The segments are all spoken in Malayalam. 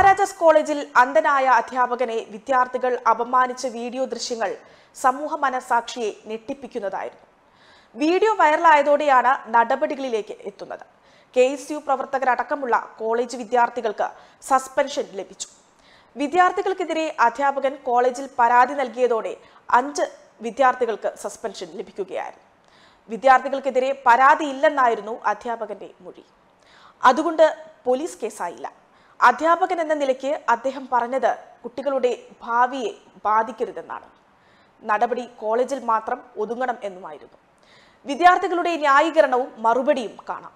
മഹാരാജാസ് കോളേജിൽ അന്ധനായ അധ്യാപകനെ വിദ്യാർത്ഥികൾ അപമാനിച്ച വീഡിയോ ദൃശ്യങ്ങൾ സമൂഹ മനസാക്ഷിയെ ഞെട്ടിപ്പിക്കുന്നതായിരുന്നു വീഡിയോ വൈറലായതോടെയാണ് നടപടികളിലേക്ക് എത്തുന്നത് കെ എസ് യു പ്രവർത്തകരടക്കമുള്ള കോളേജ് വിദ്യാർത്ഥികൾക്ക് സസ്പെൻഷൻ ലഭിച്ചു വിദ്യാർത്ഥികൾക്കെതിരെ അധ്യാപകൻ കോളേജിൽ പരാതി നൽകിയതോടെ അഞ്ച് വിദ്യാർത്ഥികൾക്ക് സസ്പെൻഷൻ ലഭിക്കുകയായിരുന്നു വിദ്യാർത്ഥികൾക്കെതിരെ പരാതിയില്ലെന്നായിരുന്നു അധ്യാപകന്റെ മൊഴി അതുകൊണ്ട് പോലീസ് കേസായില്ല അധ്യാപകൻ എന്ന നിലയ്ക്ക് അദ്ദേഹം പറഞ്ഞത് കുട്ടികളുടെ ഭാവിയെ ബാധിക്കരുതെന്നാണ് നടപടി കോളേജിൽ മാത്രം ഒതുങ്ങണം എന്നുമായിരുന്നു വിദ്യാർത്ഥികളുടെ ന്യായീകരണവും മറുപടിയും കാണാം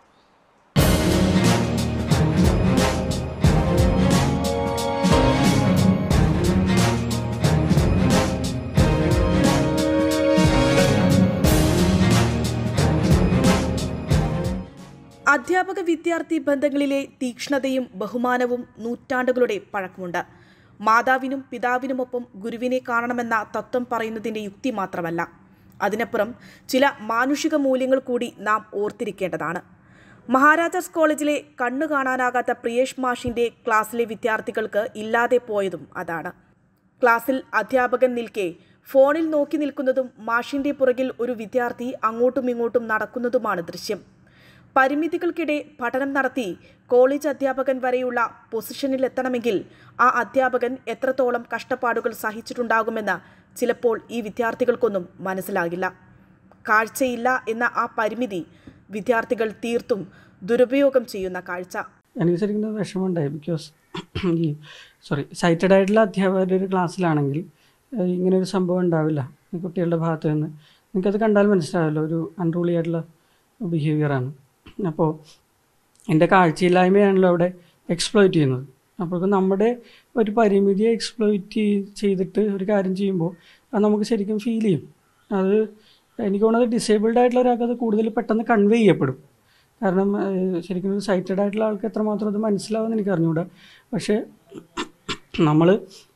അധ്യാപക വിദ്യാർത്ഥി ബന്ധങ്ങളിലെ തീക്ഷ്ണതയും ബഹുമാനവും നൂറ്റാണ്ടുകളുടെ പഴക്കമുണ്ട് മാതാവിനും പിതാവിനുമൊപ്പം ഗുരുവിനെ കാണണമെന്ന തത്വം പറയുന്നതിൻ്റെ യുക്തി മാത്രമല്ല അതിനപ്പുറം ചില മാനുഷിക മൂല്യങ്ങൾ കൂടി നാം ഓർത്തിരിക്കേണ്ടതാണ് മഹാരാജാസ് കോളേജിലെ കണ്ണു കാണാനാകാത്ത പ്രിയേഷ് മാഷിൻ്റെ ക്ലാസ്സിലെ വിദ്യാർത്ഥികൾക്ക് ഇല്ലാതെ പോയതും അതാണ് ക്ലാസ്സിൽ അധ്യാപകൻ നിൽക്കെ ഫോണിൽ നോക്കി നിൽക്കുന്നതും മാഷിന്റെ പുറകിൽ ഒരു വിദ്യാർത്ഥി അങ്ങോട്ടും ഇങ്ങോട്ടും നടക്കുന്നതുമാണ് ദൃശ്യം പരിമിതികൾക്കിടെ പഠനം നടത്തി കോളേജ് അധ്യാപകൻ വരെയുള്ള പൊസിഷനിൽ എത്തണമെങ്കിൽ ആ അധ്യാപകൻ എത്രത്തോളം കഷ്ടപ്പാടുകൾ സഹിച്ചിട്ടുണ്ടാകുമെന്ന് ചിലപ്പോൾ ഈ വിദ്യാർത്ഥികൾക്കൊന്നും മനസ്സിലാകില്ല കാഴ്ചയില്ല എന്ന ആ പരിമിതി വിദ്യാർത്ഥികൾ തീർത്തും ദുരുപയോഗം ചെയ്യുന്ന കാഴ്ച എനിക്ക് ശരിക്കും ഒരു വിഷമമുണ്ടായി ബിക്കോസ് ഈ സോറി സൈറ്റഡ് ആയിട്ടുള്ള അധ്യാപകരുടെ ഒരു ക്ലാസ്സിലാണെങ്കിൽ ഏഹ് ഇങ്ങനെ ഒരു സംഭവം ഉണ്ടാവില്ല ഈ കുട്ടികളുടെ ഭാഗത്ത് നിന്ന് നിങ്ങൾക്കത് കണ്ടാൽ മനസ്സിലാവില്ല ഒരു അൺറൂളി ആയിട്ടുള്ള ബിഹേവിയറാണ് അപ്പോൾ എൻ്റെ കാഴ്ചയില്ലായ്മയാണല്ലോ അവിടെ എക്സ്പ്ലോയിറ്റ് ചെയ്യുന്നത് അപ്പോൾ നമ്മുടെ ഒരു പരിമിതിയെ എക്സ്പ്ലോയിറ്റ് ചെയ്തിട്ട് ഒരു കാര്യം ചെയ്യുമ്പോൾ അത് നമുക്ക് ശരിക്കും ഫീൽ ചെയ്യും അത് എനിക്ക് തോന്നുന്നത് ഡിസേബിൾഡ് ആയിട്ടുള്ള ഒരാൾക്ക് അത് കൂടുതൽ പെട്ടെന്ന് കൺവേ ചെയ്യപ്പെടും കാരണം ഏഹ്, ശരിക്കും ഒരു സൈറ്റഡ് ആയിട്ടുള്ള ആൾക്ക് എത്രമാത്രം അത് മനസ്സിലാവുമെന്ന് എനിക്ക് അറിഞ്ഞുകൂടാ പക്ഷേ നമ്മൾ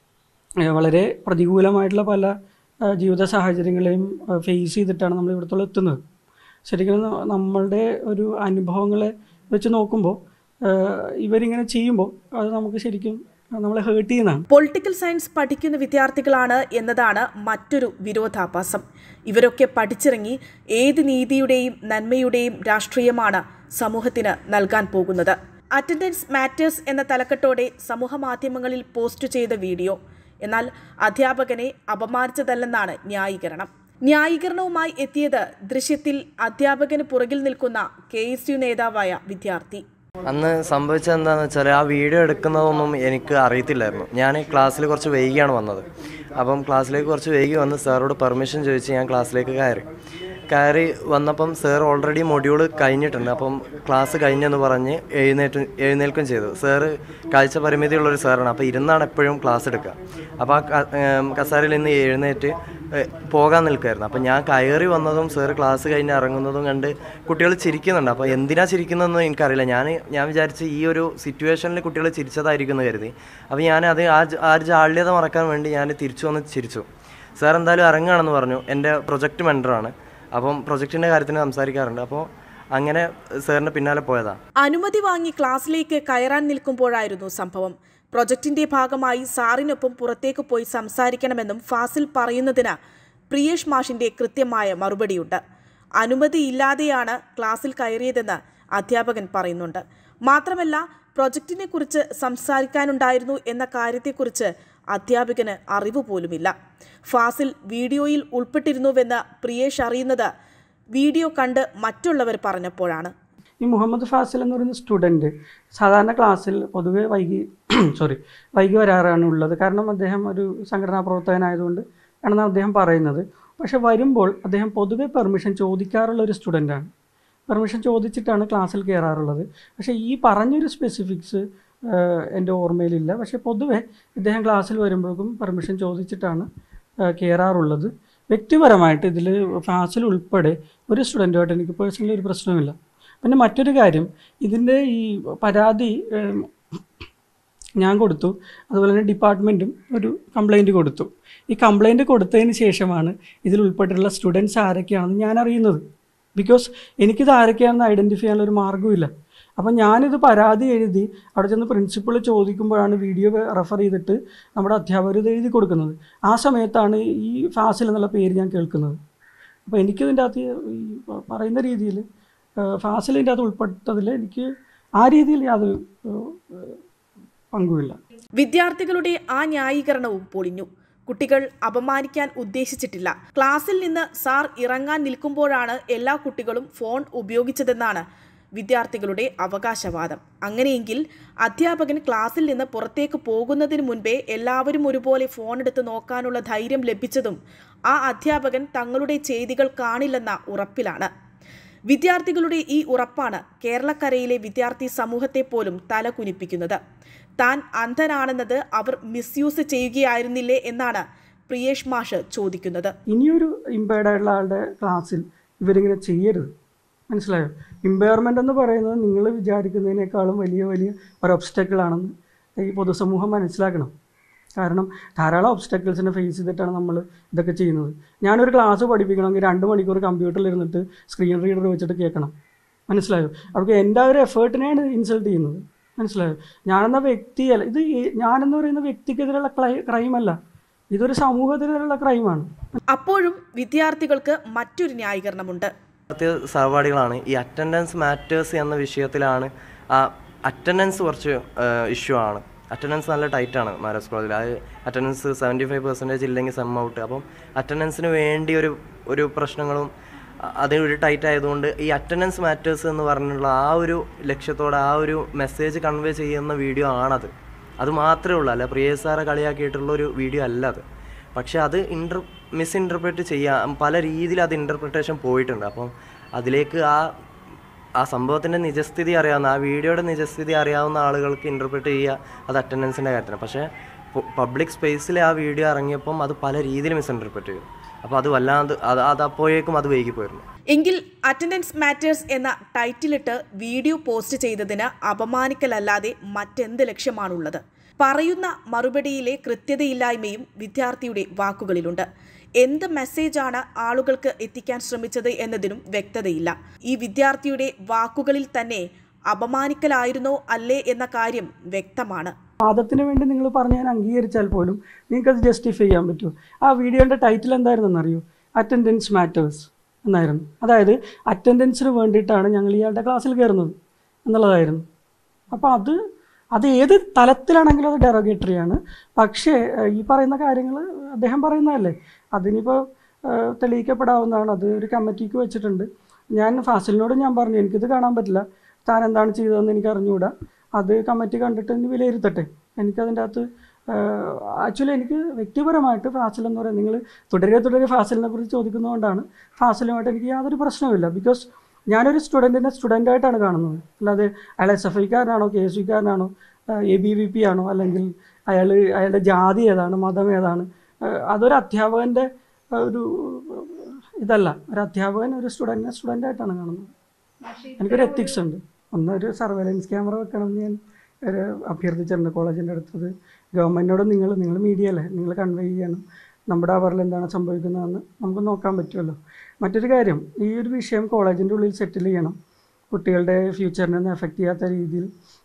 വളരെ പ്രതികൂലമായിട്ടുള്ള പല ഏഹ്, ജീവിത സാഹചര്യങ്ങളെയും ഫേസ് ചെയ്തിട്ടാണ് നമ്മൾ ഇവിടത്തോളം എത്തുന്നത് ശരിക്കും ന- നമ്മളുടെ ഒരു അനുഭവങ്ങളെ വെച്ച് നോക്കുമ്പോൾ ഏഹ്, ഇവരിങ്ങനെ ചെയ്യുമ്പോൾ അത് നമുക്ക് ശരിക്കും നമ്മളെ ഹേർട്ട് ചെയ്യുന്നതാണ് പൊളിറ്റിക്കൽ സയൻസ് പഠിക്കുന്ന വിദ്യാർത്ഥികളാണ് എന്നതാണ് മറ്റൊരു വിരോധാഭാസം ഇവരൊക്കെ പഠിച്ചിറങ്ങി ഏത് നീതിയുടെയും നന്മയുടെയും രാഷ്ട്രീയമാണ് സമൂഹത്തിന് നൽകാൻ പോകുന്നത് അറ്റൻഡൻസ് മാറ്റേഴ്സ് എന്ന തലക്കെട്ടോടെ സമൂഹ മാധ്യമങ്ങളിൽ പോസ്റ്റ് ചെയ്ത വീഡിയോ എന്നാൽ അധ്യാപകനെ അപമാനിച്ചതല്ലെന്നാണ് ന്യായീകരണം ന്യായീകരണവുമായി എത്തിയത് ദൃശ്യത്തിൽ അധ്യാപകന് പുറകിൽ നിൽക്കുന്ന കെ എസ് യു നേതാവായ വിദ്യാർത്ഥി അന്ന് സംഭവിച്ചത് എന്താണെന്ന് വെച്ചാൽ ആ വീഡിയോ എടുക്കുന്നതൊന്നും എനിക്ക് അറിയത്തില്ലായിരുന്നു ഞാൻ ക്ലാസ്സിൽ കുറച്ച് വൈകിയാണ് വന്നത് അപ്പം ക്ലാസ്സിലേക്ക് കുറച്ച് വൈകി വന്ന് സാറോട് പെർമിഷൻ ചോദിച്ച് ഞാൻ ക്ലാസ്സിലേക്ക് കയറി കയറി വന്നപ്പം സാർ ഓൾറെഡി മൊഡ്യൂൾ കഴിഞ്ഞിട്ടുണ്ട് അപ്പം ക്ലാസ് കഴിഞ്ഞെന്ന് പറഞ്ഞ് എഴുന്നേറ്റ് എഴുന്നേൽക്കും ചെയ്തു സാറ് കാഴ്ച പരിമിതിയുള്ളൊരു സാറാണ് അപ്പോൾ ഇരുന്നാണ് എപ്പോഴും ക്ലാസ് എടുക്കുക അപ്പോൾ ആ ക- ഏം, കസേരയിൽ നിന്ന് എഴുന്നേറ്റ് ഏ, പോകാൻ നിൽക്കുമായിരുന്നു അപ്പോൾ ഞാൻ കയറി വന്നതും സാറ് ക്ലാസ് കഴിഞ്ഞ് ഇറങ്ങുന്നതും കണ്ട് കുട്ടികൾ ചിരിക്കുന്നുണ്ട് അപ്പോൾ എന്തിനാ ചിരിക്കുന്നതെന്ന് എനിക്കറിയില്ല ഞാൻ ഞാൻ വിചാരിച്ച് ഈ ഒരു സിറ്റുവേഷനിൽ കുട്ടികൾ ചിരിച്ചതായിരിക്കും എന്ന് കരുതി അപ്പോൾ ഞാൻ അത് ആ ജ- ആ ഒരു ജാള്യത മറക്കാൻ വേണ്ടി ഞാൻ തിരിച്ചു വന്ന് ചിരിച്ചു സാർ എന്തായാലും ഇറങ്ങുകയാണെന്ന് പറഞ്ഞു എൻ്റെ പ്രൊജക്റ്റ് മെൻറ്ററാണ് അപ്പം പ്രൊജക്റ്റിൻ്റെ കാര്യത്തിന് സംസാരിക്കാറുണ്ട് അപ്പോൾ അങ്ങനെ സാറിൻ്റെ പിന്നാലെ പോയതാണ് അനുമതി വാങ്ങി ക്ലാസ്സിലേക്ക് കയറാൻ നിൽക്കുമ്പോഴായിരുന്നു സംഭവം പ്രൊജക്ടിന്റെ ഭാഗമായി സാറിനൊപ്പം പുറത്തേക്ക് പോയി സംസാരിക്കണമെന്നും ഫാസിൽ പറയുന്നതിന് പ്രിയേഷ് മാഷിന്റെ കൃത്യമായ മറുപടിയുണ്ട് അനുമതിയില്ലാതെയാണ് ക്ലാസ്സിൽ കയറിയതെന്ന് അധ്യാപകൻ പറയുന്നുണ്ട് മാത്രമല്ല പ്രൊജക്ടിനെ കുറിച്ച് സംസാരിക്കാനുണ്ടായിരുന്നു എന്ന കാര്യത്തെക്കുറിച്ച് അധ്യാപകന് അറിവ് പോലുമില്ല ഫാസിൽ വീഡിയോയിൽ ഉൾപ്പെട്ടിരുന്നുവെന്ന് പ്രിയേഷ് അറിയുന്നത് വീഡിയോ കണ്ട് മറ്റുള്ളവർ പറഞ്ഞപ്പോഴാണ് ഈ മുഹമ്മദ് ഫാസിൽ എന്ന് പറയുന്ന സ്റ്റുഡൻറ്റ് സാധാരണ ക്ലാസ്സിൽ പൊതുവെ വൈകി സോറി വൈകി വരാറാണ് ഉള്ളത് കാരണം അദ്ദേഹം ഒരു സംഘടനാ പ്രവർത്തകനായതുകൊണ്ട് ആണെന്ന് അദ്ദേഹം പറയുന്നത് പക്ഷെ വരുമ്പോൾ അദ്ദേഹം പൊതുവെ പെർമിഷൻ ചോദിക്കാറുള്ള ഒരു സ്റ്റുഡൻ്റാണ് പെർമിഷൻ ചോദിച്ചിട്ടാണ് ക്ലാസ്സിൽ കയറാറുള്ളത് പക്ഷേ ഈ പറഞ്ഞൊരു സ്പെസിഫിക്സ് എൻ്റെ ഓർമ്മയിലില്ല പക്ഷേ പൊതുവെ ഇദ്ദേഹം ക്ലാസ്സിൽ വരുമ്പോഴേക്കും പെർമിഷൻ ചോദിച്ചിട്ടാണ് ഏഹ്, കയറാറുള്ളത് വ്യക്തിപരമായിട്ട് ഇതിൽ ഫാസിൽ ഉൾപ്പെടെ ഒരു സ്റ്റുഡൻറ്റുമായിട്ട് എനിക്ക് പേഴ്സണലി ഒരു പ്രശ്നമില്ല പിന്നെ മറ്റൊരു കാര്യം ഇതിൻ്റെ ഈ പരാതി ഏം, ഞാൻ കൊടുത്തു അതുപോലെ തന്നെ ഡിപ്പാർട്ട്മെൻറ്റും ഒരു കംപ്ലൈൻറ്റ് കൊടുത്തു ഈ കംപ്ലൈൻറ്റ് കൊടുത്തതിന് ശേഷമാണ് ഇതിൽ ഉൾപ്പെട്ടിട്ടുള്ള സ്റ്റുഡൻസ് ആരൊക്കെയാണെന്ന് ഞാൻ അറിയുന്നത് ബിക്കോസ് എനിക്കിത് ആരൊക്കെയാണെന്ന് ഐഡൻറ്റിഫൈ ചെയ്യാനുള്ള ഒരു മാർഗ്ഗമില്ല അപ്പം ഞാനിത് പരാതി എഴുതി അവിടെ ചെന്ന് പ്രിൻസിപ്പൾ ചോദിക്കുമ്പോഴാണ് വീഡിയോ റെഫർ ചെയ്തിട്ട് നമ്മുടെ അധ്യാപകർ ഇത് എഴുതി കൊടുക്കുന്നത് ആ സമയത്താണ് ഈ ഫാസിൽ എന്നുള്ള പേര് ഞാൻ കേൾക്കുന്നത് അപ്പോൾ എനിക്കിതിൻ്റെ അകത്ത് ഈ പ- പറയുന്ന രീതിയിൽ ഫാസിലിൻ്റെ അകത്ത് ഉൾപ്പെട്ടതിൽ എനിക്ക് ആ രീതിയിൽ യാതൊരു ഏഹ്, പങ്കുമില്ല വിദ്യാർത്ഥികളുടെ ആ ന്യായീകരണവും പൊളിഞ്ഞു കുട്ടികൾ അപമാനിക്കാൻ ഉദ്ദേശിച്ചിട്ടില്ല ക്ലാസ്സിൽ നിന്ന് സാർ ഇറങ്ങാൻ നിൽക്കുമ്പോഴാണ് എല്ലാ കുട്ടികളും ഫോൺ ഉപയോഗിച്ചതെന്നാണ് വിദ്യാർത്ഥികളുടെ അവകാശവാദം അങ്ങനെയെങ്കിൽ അധ്യാപകൻ ക്ലാസ്സിൽ നിന്ന് പുറത്തേക്ക് പോകുന്നതിന് മുൻപേ എല്ലാവരും ഒരുപോലെ ഫോൺ എടുത്ത് നോക്കാനുള്ള ധൈര്യം ലഭിച്ചതും ആ അധ്യാപകൻ തങ്ങളുടെ ചെയ്തികൾ കാണില്ലെന്ന ഉറപ്പിലാണ് വിദ്യാർത്ഥികളുടെ ഈ ഉറപ്പാണ് കേരളക്കരയിലെ വിദ്യാർത്ഥി സമൂഹത്തെ പോലും തലകുനിപ്പിക്കുന്നത് താൻ അന്ധനാണെന്നത് അവർ മിസ്യൂസ് ചെയ്യുകയായിരുന്നില്ലേ എന്നാണ് പ്രിയേഷ് മാഷ് ചോദിക്കുന്നത് ഇനിയൊരു ഇമ്പയർഡ് ആയിട്ടുള്ള ആളുടെ ക്ലാസ്സിൽ ഇവരിങ്ങനെ ചെയ്യരുത് മനസ്സിലായോ ഇമ്പയർമെൻ്റ് എന്ന് പറയുന്നത് നിങ്ങൾ വിചാരിക്കുന്നതിനേക്കാളും വലിയ വലിയ ഒരു obstacle ആണെന്ന് ഈ പൊതുസമൂഹം മനസ്സിലാക്കണം കാരണം ധാരാളം ഒബ്സ്റ്റക്കിൾസിനെ ഫേസ് ചെയ്തിട്ടാണ് നമ്മൾ ഇതൊക്കെ ചെയ്യുന്നത് ഞാനൊരു ക്ലാസ് പഠിപ്പിക്കണമെങ്കിൽ രണ്ട് മണിക്കൂർ കമ്പ്യൂട്ടറിൽ ഇരുന്നിട്ട് സ്ക്രീൻ റീഡർ വെച്ചിട്ട് കേൾക്കണം മനസ്സിലായോ അവർക്ക് എൻ്റെ ആ ഒരു എഫേർട്ടിനെയാണ് ഇൻസൾട്ട് ചെയ്യുന്നത് മനസ്സിലായോ ഞാനെന്ന വ്യക്തിയല്ല ഇത് ഈ- ഞാനെന്ന് പറയുന്ന വ്യക്തിക്കെതിരെയുള്ള ക്രൈ ക്രൈമല്ല ഇതൊരു സമൂഹത്തിനെതിരെയുള്ള ക്രൈമാണ് അപ്പോഴും വിദ്യാർത്ഥികൾക്ക് മറ്റൊരു ന്യായീകരണമുണ്ട് വിദ്യാർത്ഥി സഹപാഠികളാണ് ഈ അറ്റൻഡൻസ് മാറ്റേഴ്സ് എന്ന വിഷയത്തിലാണ് ആ അറ്റൻഡൻസ് കുറച്ച് ഇഷ്യൂ ആണ് അറ്റൻഡൻസ് നല്ല ടൈറ്റാണ് മാരാസ് കോളേജിൽ അത് അറ്റൻഡൻസ് സെവൻറ്റി ഫൈവ് പെർസെൻറ്റേജ് ഇല്ലെങ്കിൽ സെം ഔട്ട് അപ്പം അറ്റൻഡൻസിന് വേണ്ടി ഒരു ഒരു പ്രശ്നങ്ങളും അ- അത് ഒരു ടൈറ്റ് ആയതുകൊണ്ട് ഈ അറ്റൻഡൻസ് മാറ്റേഴ്സ് എന്ന് പറഞ്ഞുള്ള ആ ഒരു ലക്ഷ്യത്തോടെ ആ ഒരു മെസ്സേജ് കൺവേ ചെയ്യുന്ന വീഡിയോ ആണത് അത് മാത്രമേ ഉള്ളൂ അല്ല പ്രിയ സാറെ കളിയാക്കിയിട്ടുള്ള ഒരു വീഡിയോ അല്ല അത് പക്ഷെ അത് ഇൻ്റർ മിസ്ഇൻ്റർപ്രറ്റ് ചെയ്യാം പല രീതിയിൽ അത് ഇൻ്റർപ്രിട്ടേഷൻ പോയിട്ടുണ്ട് അപ്പം അതിലേക്ക് ആ ആ സംഭവത്തിൻ്റെ നിജസ്ഥിതി അറിയാവുന്ന ആ വീഡിയോയുടെ നിജസ്ഥിതി അറിയാവുന്ന ആളുകൾക്ക് ഇൻ്റർപ്രിറ്റ് ചെയ്യുക അത് അറ്റൻഡൻസിൻ്റെ കാര്യത്തിലാണ് പക്ഷേ പബ്ലിക് സ്പേസിൽ ആ വീഡിയോ ഇറങ്ങിയപ്പം അത് പല രീതിയിൽ മിസ്ഇൻ്റർപ്രറ്റ് ചെയ്തു അപ്പോൾ അത് വല്ലാതെ അത് അത് അപ്പോഴേക്കും അത് വൈകിപ്പോയിരുന്നു എങ്കിൽ അറ്റൻഡൻസ് മാറ്റേഴ്സ് എന്ന ടൈറ്റിലിട്ട് വീഡിയോ പോസ്റ്റ് ചെയ്തതിന് അപമാനിക്കലല്ലാതെ മറ്റെന്ത് ലക്ഷ്യമാണുള്ളത് പറയുന്ന മറുപടിയിലെ കൃത്യതയില്ലായ്മയും വിദ്യാർത്ഥിയുടെ വാക്കുകളിലുണ്ട് എന്ത് മെസ്സേജാണ് ആളുകൾക്ക് എത്തിക്കാൻ ശ്രമിച്ചത് എന്നതിനും വ്യക്തതയില്ല ഈ വിദ്യാർത്ഥിയുടെ വാക്കുകളിൽ തന്നെ അപമാനിക്കലായിരുന്നോ അല്ലേ എന്ന കാര്യം വ്യക്തമാണ് വാദത്തിന് വേണ്ടി നിങ്ങൾ പറഞ്ഞ് ഞാൻ അംഗീകരിച്ചാൽ പോലും നിങ്ങൾക്കത് ജസ്റ്റിഫൈ ചെയ്യാൻ പറ്റുമോ ആ വീഡിയോൻ്റെ ടൈറ്റിൽ എന്തായിരുന്നെന്ന് അറിയോ അറ്റൻഡൻസ് മാറ്റേഴ്സ് എന്നായിരുന്നു അതായത് അറ്റൻഡൻസിന് വേണ്ടിയിട്ടാണ് ഞങ്ങൾ ഇയാളുടെ ക്ലാസ്സിൽ കയറുന്നത് എന്നുള്ളതായിരുന്നു അപ്പോൾ അത് അത് ഏത് തലത്തിലാണെങ്കിലും അത് ഡെറോഗേറ്ററി ആണ് പക്ഷേ ഏഹ്, ഈ പറയുന്ന കാര്യങ്ങൾ അദ്ദേഹം പറയുന്നതല്ലേ അതിനിപ്പോൾ ഏഹ്, തെളിയിക്കപ്പെടാവുന്നതാണ് അത് ഒരു കമ്മിറ്റിക്ക് വെച്ചിട്ടുണ്ട് ഞാൻ ഫാസിലിനോട് ഞാൻ പറഞ്ഞു എനിക്കിത് കാണാൻ പറ്റില്ല താൻ എന്താണ് ചെയ്തതെന്ന് എനിക്ക് അറിഞ്ഞുകൂടാ അത് കമ്മിറ്റി കണ്ടിട്ട് ഇനി വിലയിരുത്തട്ടെ എനിക്കതിൻ്റെ അകത്ത് ആക്ച്വലി എനിക്ക് വ്യക്തിപരമായിട്ട് ഫാസിൽ എന്ന് പറയുന്നത് നിങ്ങൾ തുടരെ തുടരെ ഫാസിലിനെ കുറിച്ച് ചോദിക്കുന്നതുകൊണ്ടാണ് ഫാസിലുമായിട്ട് എനിക്ക് യാതൊരു പ്രശ്നവുമില്ല ബിക്കോസ് ഞാനൊരു സ്റ്റുഡൻറ്റിനെ സ്റ്റുഡൻ്റായിട്ടാണ് കാണുന്നത് അല്ലാതെ അയാൾ എസ് എഫ് ഐക്കാരനാണോ കെ എസ് യുക്കാരനാണോ എ ബി വി പി ആണോ അല്ലെങ്കിൽ അയാൾ അയാളുടെ ജാതി ഏതാണ് മതം ഏതാണ് ഏഹ് അതൊരു അധ്യാപകൻ്റെ ഏഹ് ഒരു ഇതല്ല ഒരു അധ്യാപകൻ ഒരു സ്റ്റുഡൻറ്റിനെ സ്റ്റുഡൻ്റായിട്ടാണ് കാണുന്നത് എനിക്കൊരു എത്തിക്സ് ഉണ്ട് ഒന്ന് ഒരു സർവൈലൻസ് ക്യാമറ വെക്കണം എന്ന് ഞാൻ ഒരു അഭ്യർത്ഥിച്ചിട്ടുണ്ട് കോളേജിൻ്റെ അടുത്തത് ഗവൺമെൻറ്റിനോട് നിങ്ങൾ നിങ്ങൾ മീഡിയ അല്ലേ നിങ്ങൾ കൺവേ ചെയ്യണം നമ്മുടെ അവറിൽ എന്താണ് സംഭവിക്കുന്നതെന്ന് നമുക്ക് നോക്കാൻ പറ്റുമല്ലോ മറ്റൊരു കാര്യം ഈ ഒരു വിഷയം കോളേജിൻ്റെ ഉള്ളിൽ സെറ്റിൽ ചെയ്യണം കുട്ടികളുടെ ഫ്യൂച്ചറിനെ ഒന്നും എഫക്റ്റ് ചെയ്യാത്ത രീതിയിൽ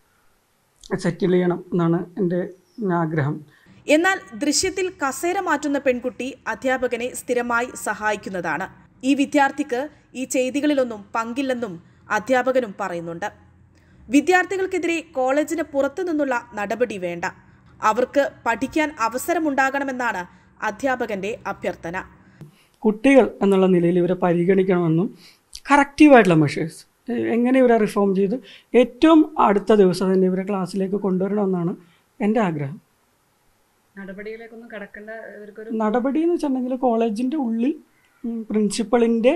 സെറ്റിൽ ചെയ്യണം എന്നാണ് എൻ്റെ ആഗ്രഹം എന്നാൽ ദൃശ്യത്തിൽ കസേര മാറ്റുന്ന പെൺകുട്ടി അധ്യാപകനെ സ്ഥിരമായി സഹായിക്കുന്നതാണ് ഈ വിദ്യാർത്ഥിക്ക് ഈ ചെയ്തികളിലൊന്നും പങ്കില്ലെന്നും അധ്യാപകനും പറയുന്നുണ്ട് വിദ്യാർത്ഥികൾക്കെതിരെ കോളേജിന് പുറത്തു നിന്നുള്ള നടപടി വേണ്ട അവർക്ക് പഠിക്കാൻ അവസരമുണ്ടാകണമെന്നാണ് അധ്യാപകന്റെ അഭ്യർത്ഥന കുട്ടികൾ എന്നുള്ള നിലയിൽ ഇവരെ പരിഗണിക്കണമെന്നും കറക്റ്റീവായിട്ടുള്ള മെഷേഴ്സ് എങ്ങനെ ഇവരെ റിഫോം ചെയ്ത് ഏറ്റവും അടുത്ത ദിവസം തന്നെ ഇവരെ ക്ലാസ്സിലേക്ക് കൊണ്ടുവരണമെന്നാണ് എൻ്റെ ആഗ്രഹം നടപടിയിലേക്കൊന്നും കടക്കേണ്ട ഇവർക്കൊരു നടപടി എന്ന് വെച്ചിട്ടുണ്ടെങ്കിൽ കോളേജിൻ്റെ ഉള്ളിൽ പ്രിൻസിപ്പളിൻ്റെ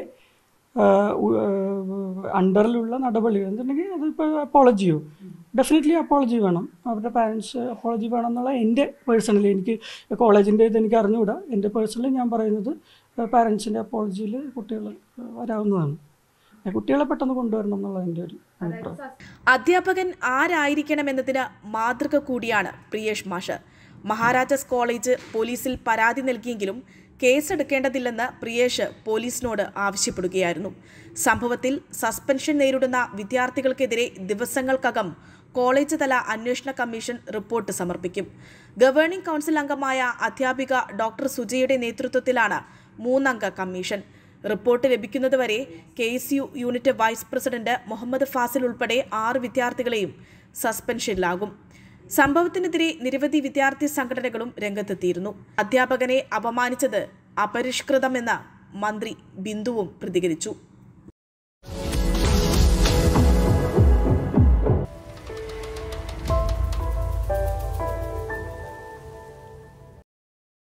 അണ്ടറിലുള്ള നടപടി എന്നുണ്ടെങ്കിൽ അതിപ്പോൾ അപ്പോളജിയോ ഡെഫിനറ്റ്ലി അപ്പോളജി വേണം അവരുടെ പാരൻസ് അപ്പോളജി വേണം എന്നുള്ള എൻ്റെ പേഴ്സണലി എനിക്ക് കോളേജിൻ്റെ ഇത് എനിക്ക് അറിഞ്ഞുകൂടാ എൻ്റെ പേഴ്സണലി ഞാൻ പറയുന്നത് പാരൻസിൻ്റെ അപ്പോളജിയിൽ കുട്ടികൾ വരാവുന്നതാണ് കുട്ടികളെ പെട്ടെന്ന് കൊണ്ടുവരണം എന്നുള്ള എൻ്റെ ഒരു അഭിപ്രായം അധ്യാപകൻ ആരായിരിക്കണമെന്നതിന് മാതൃക കൂടിയാണ് പ്രിയേഷ് മാഷ് മഹാരാജാസ് കോളേജ് പോലീസിൽ പരാതി നൽകിയെങ്കിലും കേസെടുക്കേണ്ടതില്ലെന്ന് പ്രിയേഷ് പോലീസിനോട് ആവശ്യപ്പെടുകയായിരുന്നു സംഭവത്തിൽ സസ്പെൻഷൻ നേരിടുന്ന വിദ്യാർത്ഥികൾക്കെതിരെ ദിവസങ്ങൾക്കകം കോളേജ് തല അന്വേഷണ കമ്മീഷൻ റിപ്പോർട്ട് സമർപ്പിക്കും ഗവേണിംഗ് കൗൺസിൽ അംഗമായ അധ്യാപിക ഡോക്ടർ സുജയുടെ നേതൃത്വത്തിലാണ് മൂന്നംഗ കമ്മീഷൻ റിപ്പോർട്ട് ലഭിക്കുന്നതുവരെ K S U unit vice president Muhammad Fasil ഉൾപ്പെടെ ആറ് വിദ്യാർത്ഥികളെയും സസ്പെൻഷനിലാകും സംഭവത്തിനെതിരെ നിരവധി വിദ്യാർത്ഥി സംഘടനകളും രംഗത്തെത്തിയിരുന്നു അധ്യാപകനെ അപമാനിച്ചത് അപരിഷ്കൃതമെന്ന് മന്ത്രി ബിന്ദുവും പ്രതികരിച്ചു